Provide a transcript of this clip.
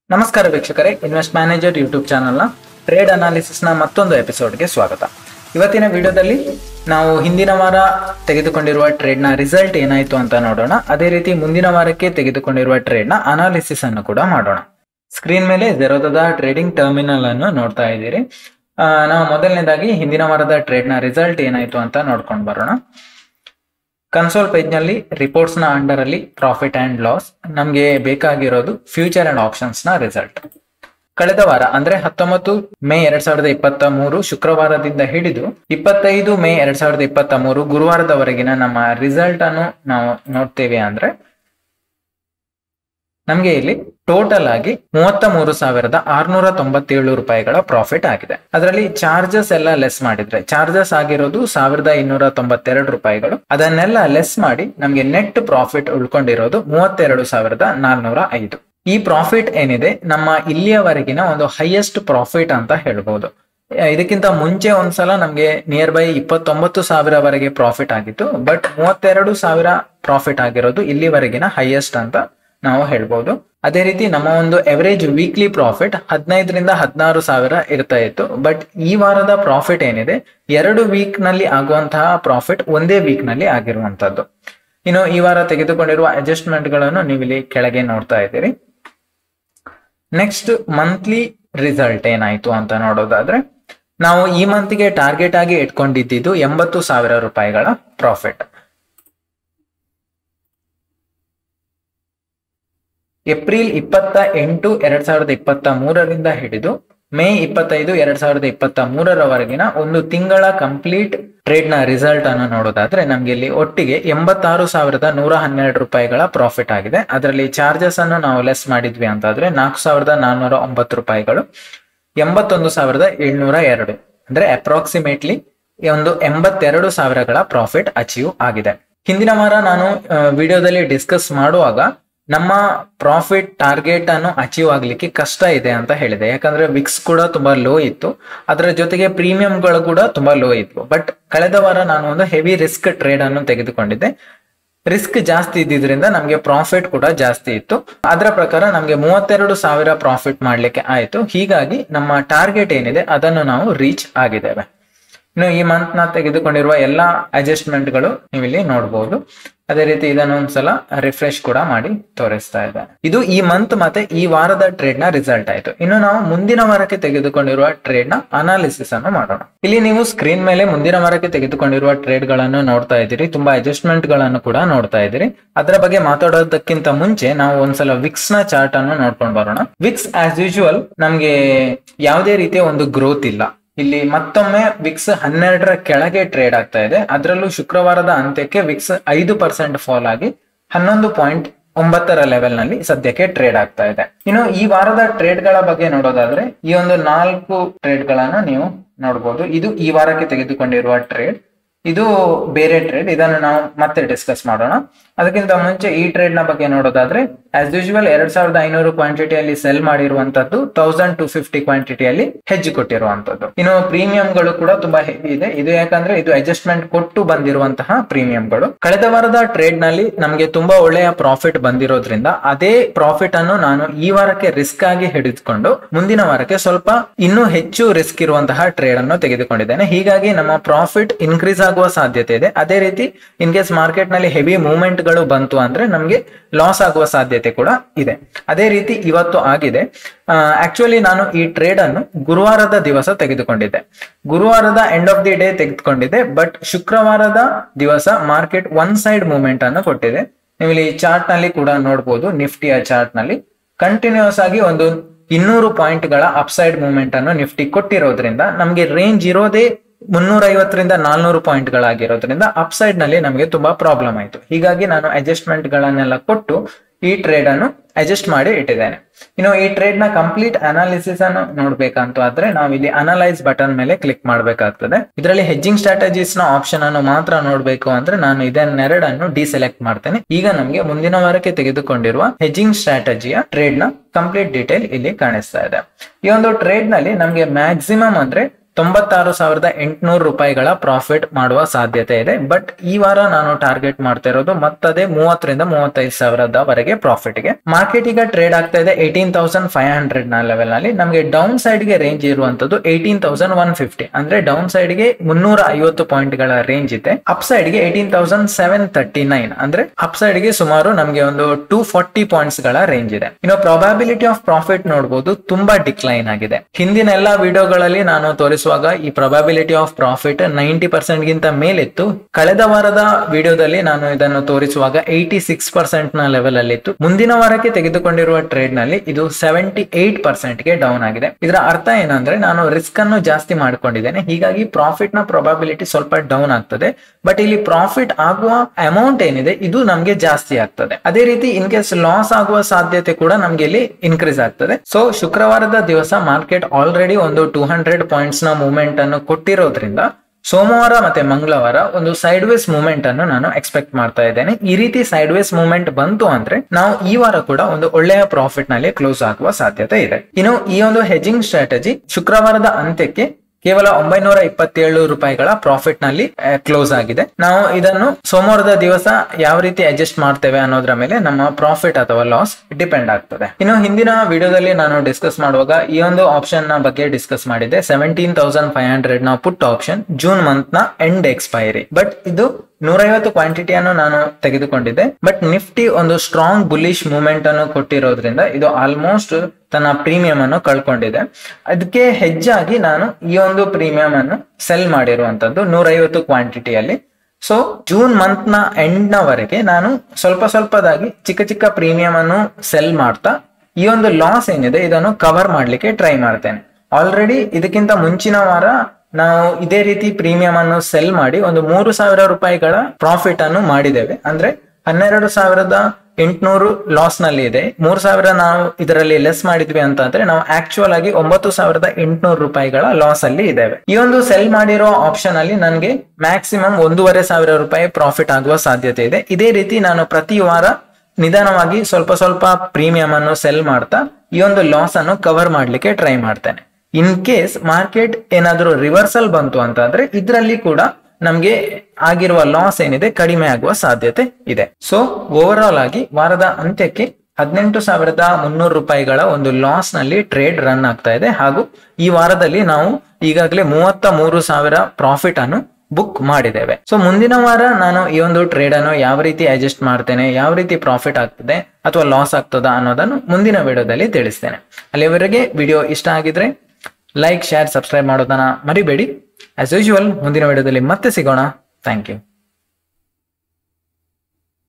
ನಮಸ್ಕಾರ ವೀಕ್ಷಕರೇ invest manager youtube ಚಾನಲ್ನ ಟ್ರೇಡ್ ಅನಾಲಿಸಿಸ್ನ ಮತ್ತೊಂದು ಎಪಿಸೋಡ್ಗೆ ಸ್ವಾಗತ ಇವತ್ತಿನ ವಿಡಿಯೋದಲ್ಲಿ ನಾವು ಹಿಂದಿನ ವಾರ ತೆಗೆದುಕೊಂಡಿರುವ ಟ್ರೇಡ್ನ ರಿಸಲ್ಟ್ ಏನಾಯಿತು ಅಂತ ನೋಡೋಣ ಅದೇ ರೀತಿ ಮುಂದಿನ ವಾರಕ್ಕೆ ತೆಗೆದುಕೊಂಡಿರುವ ಟ್ರೇಡ್ನ ಅನಾಲಿಸಿಸ್ ಅನ್ನು ಕೂಡ ಮಾಡೋಣ ಸ್ಕ್ರೀನ್ ಮೇಲೆ ಜೆರೋದದ ಟ್ರೇಡಿಂಗ್ ಟರ್ಮಿನಲ್ ಅನ್ನು ನೋಡ್ತಾ ಇದ್ದೀರಿ ಆ, ನಾವು ಮೊದಲನೇದಾಗಿ ಹಿಂದಿನ ವಾರದ ಟ್ರೇಡ್ನ ರಿಸಲ್ಟ್ ಏನಾಯಿತು ಅಂತ ನೋಡ್ಕೊಂಡು ಬರೋಣ ಕನ್ಸೋಲ್ ಪೇಜ್ ನಲ್ಲಿ ರಿಪೋರ್ಟ್ಸ್ ನ ಅಂಡರ್ ಅಲ್ಲಿ ಪ್ರಾಫಿಟ್ ಅಂಡ್ ಲಾಸ್ ನಮ್ಗೆ ಬೇಕಾಗಿರೋದು ಫ್ಯೂಚರ್ ಅಂಡ್ ಆಪ್ಷನ್ಸ್ ನ ರಿಸಲ್ಟ್ ಕಳೆದ ವಾರ ಅಂದ್ರೆ ಹತ್ತೊಂಬತ್ತು ಮೇ ಎರಡ್ ಸಾವಿರದ ಇಪ್ಪತ್ತ ಮೂರು ಶುಕ್ರವಾರದಿಂದ ಹಿಡಿದು ಇಪ್ಪತ್ತೈದು ಮೇ ಎರಡ್ ಸಾವಿರದ ಇಪ್ಪತ್ತ ಮೂರು ಗುರುವಾರದವರೆಗಿನ ನಮ್ಮ ರಿಸಲ್ಟ್ ಅನ್ನು ನಾವು ನೋಡ್ತೇವೆ ಅಂದ್ರೆ ನಮ್ಗೆ ಇಲ್ಲಿ ಟೋಟಲ್ ಆಗಿ ಮೂವತ್ತ ಮೂರು ಸಾವಿರದ ಆರ್ನೂರ ತೊಂಬತ್ತೇಳು ರೂಪಾಯಿಗಳ ಪ್ರಾಫಿಟ್ ಆಗಿದೆ ಅದರಲ್ಲಿ ಚಾರ್ಜಸ್ ಎಲ್ಲ ಲೆಸ್ ಮಾಡಿದ್ರೆ ಚಾರ್ಜಸ್ ಆಗಿರೋದು ಸಾವಿರದ ಇನ್ನೂರ ತೊಂಬತ್ತೆರಡು ರೂಪಾಯಿಗಳು ಅದನ್ನೆಲ್ಲ ಲೆಸ್ ಮಾಡಿ ನಮ್ಗೆ ನೆಟ್ ಪ್ರಾಫಿಟ್ ಉಳ್ಕೊಂಡಿರೋದು ಮೂವತ್ತೆರಡು ಸಾವಿರದ ನಾಲ್ನೂರ ಐದು ಈ ಪ್ರಾಫಿಟ್ ಏನಿದೆ ನಮ್ಮ ಇಲ್ಲಿಯವರೆಗಿನ ಒಂದು ಹೈಯೆಸ್ಟ್ ಪ್ರಾಫಿಟ್ ಅಂತ ಹೇಳ್ಬೋದು ಇದಕ್ಕಿಂತ ಮುಂಚೆ ಒಂದ್ಸಲ ನಮ್ಗೆ ನಿಯರ್ ಬೈ ಇಪ್ಪತ್ತೊಂಬತ್ತು ಸಾವಿರವರೆಗೆ ಪ್ರಾಫಿಟ್ ಆಗಿತ್ತು ಬಟ್ ಮೂವತ್ತೆರಡು ಸಾವಿರ ಪ್ರಾಫಿಟ್ ಆಗಿರೋದು ಇಲ್ಲಿವರೆಗಿನ ಹೈಯೆಸ್ಟ್ ಅಂತ ನಾವು ಹೇಳ್ಬೋದು ಅದೇ ರೀತಿ ನಮ್ಮ ಒಂದು ಎವರೇಜ್ ವೀಕ್ಲಿ ಪ್ರಾಫಿಟ್ ಹದಿನೈದರಿಂದ ಹದಿನಾರು ಸಾವಿರ ಇರ್ತಾ ಇತ್ತು ಬಟ್ ಈ ವಾರದ ಪ್ರಾಫಿಟ್ ಏನಿದೆ ಎರಡು ವೀಕ್ ನಲ್ಲಿ ಆಗುವಂತಹ ಪ್ರಾಫಿಟ್ ಒಂದೇ ವೀಕ್ ನಲ್ಲಿ ಆಗಿರುವಂತದ್ದು ಇನ್ನು ಈ ವಾರ ತೆಗೆದುಕೊಂಡಿರುವ ಅಡ್ಜಸ್ಟ್ಮೆಂಟ್ ಗಳನ್ನು ನೀವು ಇಲ್ಲಿ ಕೆಳಗೆ ನೋಡ್ತಾ ಇದ್ದೀರಿ ನೆಕ್ಸ್ಟ್ ಮಂತ್ಲಿ ರಿಸಲ್ಟ್ ಏನಾಯ್ತು ಅಂತ ನೋಡೋದಾದ್ರೆ ನಾವು ಈ ಮಂತ್ಗೆ ಟಾರ್ಗೆಟ್ ಆಗಿ ಇಟ್ಕೊಂಡಿದ್ದು ಎಂಬತ್ತು ಸಾವಿರ ರೂಪಾಯಿಗಳ ಪ್ರಾಫಿಟ್ ಏಪ್ರಿಲ್ ಇಪ್ಪತ್ತ ಎಂಟು ಎರಡ್ ಸಾವಿರದ ಇಪ್ಪತ್ತ ಮೂರರಿಂದ ಹಿಡಿದು ಮೇ ಇಪ್ಪತ್ತೈದು ಎರಡ್ ಸಾವಿರದ ಇಪ್ಪತ್ತ ಮೂರರವರೆಗಿನ ಒಂದು ತಿಂಗಳ ಕಂಪ್ಲೀಟ್ ಟ್ರೇಡ್ ನ ರಿಸಲ್ಟ್ ಅನ್ನು ನೋಡೋದಾದ್ರೆ ನಮ್ಗೆ ಇಲ್ಲಿ ಒಟ್ಟಿಗೆ ಎಂಬತ್ತಾರು ಸಾವಿರದ ನೂರ ಹನ್ನೆರಡು ರೂಪಾಯಿಗಳ ಪ್ರಾಫಿಟ್ ಆಗಿದೆ ಅದರಲ್ಲಿ ಚಾರ್ಜಸ್ ಅನ್ನು ನಾವು ಲೆಸ್ ಮಾಡಿದ್ವಿ ಅಂತಾದ್ರೆ ನಾಲ್ಕು ಸಾವಿರದ ನಾನ್ನೂರ ಒಂಬತ್ತು ರೂಪಾಯಿಗಳು ಎಂಬತ್ತೊಂದು ಸಾವಿರದ ಏಳ್ನೂರ ಎರಡು ಅಂದ್ರೆ ಅಪ್ರಾಕ್ಸಿಮೇಟ್ಲಿ ಒಂದು ಎಂಬತ್ತೆರಡು ಸಾವಿರಗಳ ಪ್ರಾಫಿಟ್ ಅಚೀವ್ ಆಗಿದೆ ಹಿಂದಿನ ವಾರ ನಾನು ವಿಡಿಯೋದಲ್ಲಿ ಡಿಸ್ಕಸ್ ಮಾಡುವಾಗ ನಮ್ಮ ಪ್ರಾಫಿಟ್ ಟಾರ್ಗೆಟ್ ಅನ್ನು ಅಚೀವ್ ಆಗ್ಲಿಕ್ಕೆ ಕಷ್ಟ ಇದೆ ಅಂತ ಹೇಳಿದೆ ಯಾಕಂದ್ರೆ ವಿಕ್ಸ್ ಕೂಡ ತುಂಬಾ ಲೋ ಇತ್ತು ಅದರ ಜೊತೆಗೆ ಪ್ರೀಮಿಯಂಗಳು ಕೂಡ ತುಂಬಾ ಲೋ ಇತ್ತು ಬಟ್ ಕಳೆದ ವಾರ ನಾನು ಒಂದು ಹೆವಿ ರಿಸ್ಕ್ ಟ್ರೇಡ್ ಅನ್ನು ತೆಗೆದುಕೊಂಡಿದ್ದೆ ರಿಸ್ಕ್ ಜಾಸ್ತಿ ಇದ್ದಿದ್ರಿಂದ ನಮಗೆ ಪ್ರಾಫಿಟ್ ಕೂಡ ಜಾಸ್ತಿ ಇತ್ತು ಅದರ ಪ್ರಕಾರ ನಮಗೆ ಮೂವತ್ತೆರಡು ಸಾವಿರ ಪ್ರಾಫಿಟ್ ಮಾಡ್ಲಿಕ್ಕೆ ಆಯ್ತು ಹೀಗಾಗಿ ನಮ್ಮ ಟಾರ್ಗೆಟ್ ಏನಿದೆ ಅದನ್ನು ನಾವು ರೀಚ್ ಆಗಿದ್ದೇವೆ ಇನ್ನು ಈ ಮಂತ್ ನ ತೆಗೆದುಕೊಂಡಿರುವ ಎಲ್ಲಾ ಅಡ್ಜಸ್ಟ್ಮೆಂಟ್ ಗಳು ನೀವು ಇಲ್ಲಿ ನೋಡಬಹುದು ಅದೇ ರೀತಿ ಇದನ್ನು ಒಂದ್ಸಲ ರಿಫ್ರೆಶ್ ಕೂಡ ಮಾಡಿ ತೋರಿಸ್ತಾ ಇದೆ ಇದು ಈ ಮಂತ್ ಮತ್ತೆ ಈ ವಾರದ ಟ್ರೇಡ್ ನ ರಿಸಲ್ಟ್ ಆಯ್ತು ಇನ್ನು ನಾವು ಮುಂದಿನ ವಾರಕ್ಕೆ ತೆಗೆದುಕೊಂಡಿರುವ ಟ್ರೇಡ್ ನ ಅನಾಲಿಸಿಸ್ ಅನ್ನು ಮಾಡೋಣ ಇಲ್ಲಿ ನೀವು ಸ್ಕ್ರೀನ್ ಮೇಲೆ ಮುಂದಿನ ವಾರಕ್ಕೆ ತೆಗೆದುಕೊಂಡಿರುವ ಟ್ರೇಡ್ ಗಳನ್ನು ನೋಡ್ತಾ ಇದ್ದೀರಿ ತುಂಬಾ ಅಡ್ಜಸ್ಟ್ಮೆಂಟ್ ಗಳನ್ನು ಕೂಡ ನೋಡ್ತಾ ಇದ್ದೀರಿ ಅದರ ಬಗ್ಗೆ ಮಾತಾಡೋದಕ್ಕಿಂತ ಮುಂಚೆ ನಾವು ಒಂದ್ಸಲ ವಿಕ್ಸ್ ನ ಚಾರ್ಟ್ ಅನ್ನು ನೋಡ್ಕೊಂಡು ಬರೋಣ ವಿಕ್ಸ್ ಆಸ್ ಯೂಶುವಲ್ ನಮ್ಗೆ ಯಾವುದೇ ರೀತಿಯ ಒಂದು ಗ್ರೋತ್ ಇಲ್ಲ ಇಲ್ಲಿ ಮತ್ತೊಮ್ಮೆ ವಿಕ್ಸ್ ಹನ್ನೆರಡರ ಕೆಳಗೆ ಟ್ರೇಡ್ ಆಗ್ತಾ ಇದೆ ಅದರಲ್ಲೂ ಶುಕ್ರವಾರದ ಅಂತ್ಯಕ್ಕೆ ವಿಕ್ಸ್ ಐದು ಪರ್ಸೆಂಟ್ ಫಾಲ್ ಆಗಿ ಹನ್ನೊಂದು ಪಾಯಿಂಟ್ ಒಂಬತ್ತರ ಲೆವೆಲ್ ನಲ್ಲಿ ಸದ್ಯಕ್ಕೆ ಟ್ರೇಡ್ ಆಗ್ತಾ ಇದೆ ಇನ್ನು ಈ ವಾರದ ಟ್ರೇಡ್ ಗಳ ಬಗ್ಗೆ ನೋಡೋದಾದ್ರೆ ಈ ಒಂದು ನಾಲ್ಕು ಟ್ರೇಡ್ ಗಳನ್ನ ನೀವು ನೋಡಬಹುದು ಇದು ಈ ವಾರಕ್ಕೆ ತೆಗೆದುಕೊಂಡಿರುವ ಟ್ರೇಡ್ ಇದು ಬೇರೆ ಟ್ರೇಡ್ ಇದನ್ನು ನಾವು ಮತ್ತೆ ಡಿಸ್ಕಸ್ ಮಾಡೋಣ ಅದಕ್ಕಿಂತ ಮುಂಚೆ ಈ ಟ್ರೇಡ್ ನ ಬಗ್ಗೆ ನೋಡೋದಾದ್ರೆ ಆಸ್ ಯೂಶುವಲ್ ಎರಡ್ ಸಾವಿರದ ಐನೂರು ಕ್ವಾಂಟಿಟಿಯಲ್ಲಿ ಸೆಲ್ ಮಾಡಿರುವಂತದ್ದು ತೌಸಂಡ್ ಟು ಫಿಫ್ಟಿ ಕ್ವಾಂಟಿಟಿಯಲ್ಲಿ ಹೆಜ್ಜೆ ಕೊಟ್ಟಿರುವಂತದ್ದು ಇನ್ನು ಪ್ರೀಮಿಯಂಗಳು ಕೂಡ ತುಂಬಾ ಹೆವಿ ಇದೆ ಇದು ಯಾಕಂದ್ರೆ ಇದು ಅಡ್ಜಸ್ಟ್ಮೆಂಟ್ ಕೊಟ್ಟು ಬಂದಿರುವಂತಹ ಪ್ರೀಮಿಯಂಗಳು ಕಳೆದ ವಾರದ ಟ್ರೇಡ್ ನಲ್ಲಿ ನಮಗೆ ತುಂಬಾ ಒಳ್ಳೆಯ ಪ್ರಾಫಿಟ್ ಬಂದಿರೋದ್ರಿಂದ ಅದೇ ಪ್ರಾಫಿಟ್ ಅನ್ನು ನಾನು ಈ ವಾರಕ್ಕೆ ರಿಸ್ಕ್ ಆಗಿ ಹಿಡಿದುಕೊಂಡು ಮುಂದಿನ ವಾರಕ್ಕೆ ಸ್ವಲ್ಪ ಇನ್ನೂ ಹೆಚ್ಚು ರಿಸ್ಕ್ ಇರುವಂತಹ ಟ್ರೇಡ್ ಅನ್ನು ತೆಗೆದುಕೊಂಡಿದ್ದೇನೆ ಹೀಗಾಗಿ ನಮ್ಮ ಪ್ರಾಫಿಟ್ ಇನ್ಕ್ರೀಸ್ ಆಗುವ ಸಾಧ್ಯತೆ ಇದೆ ಅದೇ ರೀತಿ ಇನ್ ಕೇಸ್ ಮಾರ್ಕೆಟ್ ನಲ್ಲಿ ಹೆವಿ ಮೂವ್ಮೆಂಟ್ ಗಳು ಬಂತು ಅಂದ್ರೆ ನಮಗೆ ಲಾಸ್ ಆಗುವ ಸಾಧ್ಯತೆ ಕೂಡ ಇದೆ ಅದೇ ರೀತಿ ಇವತ್ತು ಆಗಿದೆ ಆಕ್ಚುಲಿ ನಾನು ಈ ಟ್ರೇಡ್ ಅನ್ನು ಗುರುವಾರದ ದಿವಸ ತೆಗೆದುಕೊಂಡಿದ್ದೆ ಗುರುವಾರದ ಎಂಡ್ ಆಫ್ ದಿ ಡೇ ತೆಗೆದುಕೊಂಡಿದ್ದೆ ಬಟ್ ಶುಕ್ರವಾರದ ದಿವಸ ಮಾರ್ಕೆಟ್ ಒನ್ ಸೈಡ್ ಮೂವ್ಮೆಂಟ್ ಅನ್ನು ಕೊಟ್ಟಿದೆ ನೀವು ಇಲ್ಲಿ ಚಾರ್ಟ್ ನಲ್ಲಿ ಕೂಡ ನೋಡಬಹುದು ನಿಫ್ಟಿಯ ಚಾರ್ಟ್ ನಲ್ಲಿ ಕಂಟಿನ್ಯೂಸ್ ಆಗಿ ಒಂದು ಇನ್ನೂರು ಪಾಯಿಂಟ್ ಗಳ ಅಪ್ಸೈಡ್ ಮೂವ್ಮೆಂಟ್ ಅನ್ನು ನಿಫ್ಟಿ ಕೊಟ್ಟಿರೋದ್ರಿಂದ ನಮಗೆ ರೇಂಜ್ ಇರೋದೇ ಮುನ್ನೂರ ಐವತ್ತರಿಂದ ನಾಲ್ನೂರು ಪಾಯಿಂಟ್ ಗಳಾಗಿರೋದ್ರಿಂದ ಅಪ್ಸೈಡ್ ನಲ್ಲಿ ನಮಗೆ ತುಂಬಾ ಪ್ರಾಬ್ಲಮ್ ಆಯಿತು ಹೀಗಾಗಿ ನಾನು ಅಡ್ಜಸ್ಟ್ಮೆಂಟ್ ಗಳನ್ನೆಲ್ಲ ಕೊಟ್ಟು ಈ ಟ್ರೇಡ್ ಅನ್ನು ಅಡ್ಜಸ್ಟ್ ಮಾಡಿ ಇಟ್ಟಿದ್ದೇನೆ ಇನ್ನು ಈ ಟ್ರೇಡ್ ನ ಕಂಪ್ಲೀಟ್ ಅನಾಲಿಸಿಸ್ ಅನ್ನು ನೋಡ್ಬೇಕಂತ ಆದ್ರೆ ನಾವು ಇಲ್ಲಿ ಅನಲೈಸ್ ಬಟನ್ ಮೇಲೆ ಕ್ಲಿಕ್ ಮಾಡಬೇಕಾಗ್ತದೆ ಇದರಲ್ಲಿ ಹೆಜ್ಜಿಂಗ್ ಸ್ಟ್ರಾಟಜೀಸ್ ನ ಆಪ್ಷನ್ ಅನ್ನು ಮಾತ್ರ ನೋಡ್ಬೇಕು ಅಂದ್ರೆ ನಾನು ಇದನ್ನೆರಡನ್ನು ಡಿಸೆಲೆಕ್ಟ್ ಮಾಡ್ತೇನೆ ಈಗ ನಮಗೆ ಮುಂದಿನ ವಾರಕ್ಕೆ ತೆಗೆದುಕೊಂಡಿರುವ ಹೆಜ್ಜಿಂಗ್ ಸ್ಟ್ರಾಟಜಿಯ ಟ್ರೇಡ್ ನ ಕಂಪ್ಲೀಟ್ ಡೀಟೇಲ್ ಇಲ್ಲಿ ಕಾಣಿಸ್ತಾ ಇದೆ ಈ ಒಂದು ಟ್ರೇಡ್ ನಲ್ಲಿ ನಮಗೆ ಮ್ಯಾಕ್ಸಿಮಮ್ ಅಂದ್ರೆ ತೊಂಬತ್ತಾರು ಸಾವಿರದ ಎಂಟುನೂರು ರೂಪಾಯಿಗಳ ಪ್ರಾಫಿಟ್ ಮಾಡುವ ಸಾಧ್ಯತೆ ಇದೆ ಬಟ್ ಈ ವಾರ ನಾನು ಟಾರ್ಗೆಟ್ ಮಾಡ್ತಾ ಇರೋದು ಮತ್ತದೇ ಮೂವತ್ತರಿಂದ ಮೂವತ್ತೈದು ಸಾವಿರದವರೆಗೆ ಪ್ರಾಫಿಟ್ ಗೆ ಮಾರ್ಕೆಟ್ ಈಗ ಟ್ರೇಡ್ ಆಗ್ತಾ ಇದೆ ಏಯ್ಟೀನ್ ತೌಸಂಡ್ ಫೈವ್ ಹಂಡ್ರೆಡ್ ನ ಲೆವೆಲ್ ನಲ್ಲಿ ನಮಗೆ ಡೌನ್ ಸೈಡ್ ಗೆ ರೇಂಜ್ ಇರುವಂತದ್ದು ಏಯ್ಟೀನ್ ತೌಸಂಡ್ ಒನ್ ಫಿಫ್ಟಿ ಅಂದ್ರೆ ಡೌನ್ ಸೈಡ್ ಗೆ ಮುನ್ನೂರ ಐವತ್ತು ಪಾಯಿಂಟ್ ಗಳ ರೇಂಜ್ ಇದೆ ಅಪ್ ಸೈಡ್ ಗೆ eighteen thousand seven thirty nine ಅಂದ್ರೆ ಅಪ್ ಸೈಡ್ ಗೆ ಸುಮಾರು ನಮಗೆ ಒಂದು ಟೂ ಫಾರ್ಟಿ ಪಾಯಿಂಟ್ಸ್ ಗಳ ರೇಂಜ್ ಇದೆ ಇನ್ನು ಪ್ರಾಬಬಿಲಿಟಿ ಆಫ್ ಪ್ರಾಫಿಟ್ ನೋಡಬಹುದು ತುಂಬಾ ಡಿಕ್ಲೈನ್ ಆಗಿದೆ ಹಿಂದಿನ ಎಲ್ಲಾ ವಿಡಿಯೋಗಳಲ್ಲಿ ನಾನು ತೋರಿಸುವಾಗ ಈ probability of profit ninety percent ಗಿಂತ ಮೇಲಿತ್ತು ಕಳೆದ ವಾರದ ವಿಡಿಯೋದಲ್ಲಿ ನಾನು ಇದನ್ನು ತೋರಿಸುವಾಗ ಏಯ್ಟಿ ಸಿಕ್ಸ್ ಪರ್ಸೆಂಟ್ ನ ಲೆವೆಲ್ ಅಲ್ಲಿ ಇತ್ತು ಮುಂದಿನ ವಾರಕ್ಕೆ ತೆಗೆದುಕೊಂಡಿರುವ ಟ್ರೇಡ್ ನಲ್ಲಿ ಇದು ಸೆವೆಂಟಿ ಏಟ್ ಪರ್ಸೆಂಟ್ ಗೆ ಡೌನ್ ಆಗಿದೆ ಇದರ ಅರ್ಥ ಏನಂದ್ರೆ ನಾನು ರಿಸ್ಕ್ ಅನ್ನು ಜಾಸ್ತಿ ಮಾಡ್ಕೊಂಡಿದ್ದೇನೆ ಹೀಗಾಗಿ ಪ್ರಾಫಿಟ್ ನ ಪ್ರೊಬಾಬಿಲಿಟಿ ಸ್ವಲ್ಪ ಡೌನ್ ಆಗ್ತದೆ ಬಟ್ ಇಲ್ಲಿ ಪ್ರಾಫಿಟ್ ಆಗುವ ಅಮೌಂಟ್ ಏನಿದೆ ಇದು ನಮ್ಗೆ ಜಾಸ್ತಿ ಆಗ್ತದೆ ಅದೇ ರೀತಿ ಇನ್ ಕೇಸ್ ಲಾಸ್ ಆಗುವ ಸಾಧ್ಯತೆ ಕೂಡ ನಮ್ಗೆ ಇಲ್ಲಿ ಇನ್ಕ್ರೀಸ್ ಆಗ್ತದೆ ಸೊ ಶುಕ್ರವಾರದ ದಿವಸ ಮಾರ್ಕೆಟ್ ಆಲ್ರೆಡಿ ಒಂದು ಟೂ ಹಂಡ್ರೆಡ್ ಪಾಯಿಂಟ್ಸ್ ನ ಮೂವ್ಮೆಂಟ್ ಅನ್ನು ಕೊಟ್ಟಿರೋದ್ರಿಂದ ಸೋಮವಾರ ಮತ್ತೆ ಮಂಗಳವಾರ ಒಂದು ಸೈಡ್ ವೇಸ್ ಮೂವ್ಮೆಂಟ್ ಅನ್ನು ನಾನು ಎಕ್ಸ್ಪೆಕ್ಟ್ ಮಾಡ್ತಾ ಇದ್ದೇನೆ ಈ ರೀತಿ ಸೈಡ್ ವೇಸ್ ಮೂವ್ಮೆಂಟ್ ಬಂತು ಅಂದ್ರೆ ನಾವು ಈ ವಾರ ಕೂಡ ಒಂದು ಒಳ್ಳೆಯ ಪ್ರಾಫಿಟ್ ನಲ್ಲಿ ಕ್ಲೋಸ್ ಆಗುವ ಸಾಧ್ಯತೆ ಇದೆ ಇನ್ನು ಈ ಒಂದು ಹೆಜಿಂಗ್ ಸ್ಟ್ರಾಟಜಿ ಶುಕ್ರವಾರದ ಅಂತ್ಯಕ್ಕೆ ಕೇವಲ ಒಂಬೈನೂರ ಇಪ್ಪತ್ತೇಳು ರೂಪಾಯಿಗಳ ಪ್ರಾಫಿಟ್ ನಲ್ಲಿ ಕ್ಲೋಸ್ ಆಗಿದೆ ನಾವು ಇದನ್ನು ಸೋಮವಾರದ ದಿವಸ ಯಾವ ರೀತಿ ಅಡ್ಜಸ್ಟ್ ಮಾಡ್ತೇವೆ ಅನ್ನೋದ್ರ ಮೇಲೆ ನಮ್ಮ ಪ್ರಾಫಿಟ್ ಅಥವಾ ಲಾಸ್ ಡಿಪೆಂಡ್ ಆಗ್ತದೆ ಇನ್ನು ಹಿಂದಿನ ವಿಡಿಯೋದಲ್ಲಿ ನಾನು ಡಿಸ್ಕಸ್ ಮಾಡುವಾಗ ಈ ಒಂದು ಆಪ್ಷನ್ ನ ಬಗ್ಗೆ ಡಿಸ್ಕಸ್ ಮಾಡಿದ್ದೆ ಸೆವೆಂಟೀನ್ ತೌಸಂಡ್ ಫೈವ್ ಹಂಡ್ರೆಡ್ ನ ಪುಟ್ ಆಪ್ಷನ್ ಜೂನ್ ಮಂತ್ ನ ಎಂಡ್ ಎಕ್ಸ್ಪೈರಿ ಬಟ್ ಇದು ನೂರೈವತ್ತು ಕ್ವಾಂಟಿಟಿಯನ್ನು ನಾನು ತೆಗೆದುಕೊಂಡಿದ್ದೆ ಬಟ್ ನಿಫ್ಟಿ ಒಂದು ಸ್ಟ್ರಾಂಗ್ ಬುಲಿಶ್ ಮೂವ್ಮೆಂಟ್ ಅನ್ನು ಕೊಟ್ಟಿರೋದ್ರಿಂದ ಇದು ಆಲ್ಮೋಸ್ಟ್ ತನ್ನ ಪ್ರೀಮಿಯಂ ಅನ್ನು ಕಳ್ಕೊಂಡಿದೆ ಅದಕ್ಕೆ ಹೆಚ್ಚಾಗಿ ನಾನು ಈ ಒಂದು ಪ್ರೀಮಿಯಂ ಅನ್ನು ಸೆಲ್ ಮಾಡಿರುವಂತದ್ದು ನೂರೈವತ್ತು ಕ್ವಾಂಟಿಟಿಯಲ್ಲಿ ಸೊ ಜೂನ್ ಮಂತ್ ನ ಎಂಡ್ ನವರೆಗೆ ನಾನು ಸ್ವಲ್ಪ ಸ್ವಲ್ಪದಾಗಿ ಚಿಕ್ಕ ಚಿಕ್ಕ ಪ್ರೀಮಿಯಂ ಅನ್ನು ಸೆಲ್ ಮಾಡ್ತಾ ಈ ಒಂದು ಲಾಸ್ ಏನಿದೆ ಇದನ್ನು ಕವರ್ ಮಾಡ್ಲಿಕ್ಕೆ ಟ್ರೈ ಮಾಡ್ತೇನೆ ಆಲ್ರೆಡಿ ಇದಕ್ಕಿಂತ ಮುಂಚಿನ ವಾರ ನಾವು ಇದೇ ರೀತಿ ಪ್ರೀಮಿಯಂ ಅನ್ನು ಸೆಲ್ ಮಾಡಿ ಒಂದು ಮೂರು ಸಾವಿರ ರೂಪಾಯಿಗಳ ಪ್ರಾಫಿಟ್ ಅನ್ನು ಮಾಡಿದ್ದೇವೆ ಅಂದ್ರೆ ಹನ್ನೆರಡು ಸಾವಿರದ ಎಂಟುನೂರು ಲಾಸ್ ನಲ್ಲಿ ಇದೆ ಮೂರ್ ಸಾವಿರ ನಾವು ಇದರಲ್ಲಿ ಲೆಸ್ ಮಾಡಿದ್ವಿ ಅಂತ ಅಂದ್ರೆ ನಾವು ಆಕ್ಚುಯಲ್ ಆಗಿ ಒಂಬತ್ತು ಸಾವಿರದ ಎಂಟುನೂರು ರೂಪಾಯಿಗಳ ಲಾಸ್ ಅಲ್ಲಿ ಇದ್ದೇವೆ ಈ ಒಂದು ಸೆಲ್ ಮಾಡಿರೋ ಆಪ್ಷನ್ ಅಲ್ಲಿ ನನಗೆ ಮ್ಯಾಕ್ಸಿಮಮ್ ಒಂದೂವರೆ ಸಾವಿರ ರೂಪಾಯಿ ಪ್ರಾಫಿಟ್ ಆಗುವ ಸಾಧ್ಯತೆ ಇದೆ ಇದೇ ರೀತಿ ನಾನು ಪ್ರತಿ ವಾರ ನಿಧಾನವಾಗಿ ಸ್ವಲ್ಪ ಸ್ವಲ್ಪ ಪ್ರೀಮಿಯಂ ಅನ್ನು ಸೆಲ್ ಮಾಡ್ತಾ ಈ ಒಂದು ಲಾಸ್ ಅನ್ನು ಕವರ್ ಮಾಡ್ಲಿಕ್ಕೆ ಟ್ರೈ ಮಾಡ್ತೇನೆ ಇನ್ ಕೇಸ್ ಮಾರ್ಕೆಟ್ ಏನಾದರೂ ರಿವರ್ಸಲ್ ಬಂತು ಅಂತ ಅಂದ್ರೆ ಇದರಲ್ಲಿ ಕೂಡ ನಮ್ಗೆ ಆಗಿರುವ ಲಾಸ್ ಏನಿದೆ ಕಡಿಮೆ ಆಗುವ ಸಾಧ್ಯತೆ ಇದೆ ಸೊ ಓವರ್ ಆಲ್ ಆಗಿ ವಾರದ ಅಂತ್ಯಕ್ಕೆ ಹದಿನೆಂಟು ಸಾವಿರದ ಮುನ್ನೂರು ರೂಪಾಯಿಗಳ ಒಂದು ಲಾಸ್ ನಲ್ಲಿ ಟ್ರೇಡ್ ರನ್ ಆಗ್ತಾ ಇದೆ ಹಾಗೂ ಈ ವಾರದಲ್ಲಿ ನಾವು ಈಗಾಗಲೇ ಮೂವತ್ತ ಮೂರು ಸಾವಿರ ಪ್ರಾಫಿಟ್ ಅನ್ನು ಬುಕ್ ಮಾಡಿದ್ದೇವೆ ಸೊ ಮುಂದಿನ ವಾರ ನಾನು ಈ ಒಂದು ಟ್ರೇಡ್ ಅನ್ನು ಯಾವ ರೀತಿ ಅಡ್ಜಸ್ಟ್ ಮಾಡ್ತೇನೆ ಯಾವ ರೀತಿ ಪ್ರಾಫಿಟ್ ಆಗ್ತದೆ ಅಥವಾ ಲಾಸ್ ಆಗ್ತದ ಅನ್ನೋದನ್ನು ಮುಂದಿನ ವಿಡಿಯೋದಲ್ಲಿ ತಿಳಿಸ್ತೇನೆ ಅಲ್ಲಿವರೆಗೆ ವಿಡಿಯೋ ಇಷ್ಟ ಆಗಿದ್ರೆ ಲೈಕ್ ಶೇರ್ ಸಬ್ಸ್ಕ್ರೈಬ್ ಮಾಡೋದನ್ನ ಮರಿಬೇಡಿ ಆಸ್ ಯೂಶುವಲ್ ಮುಂದಿನ ವಿಡಿಯೋದಲ್ಲಿ ಮತ್ತೆ ಸಿಗೋಣ ಥ್ಯಾಂಕ್ ಯು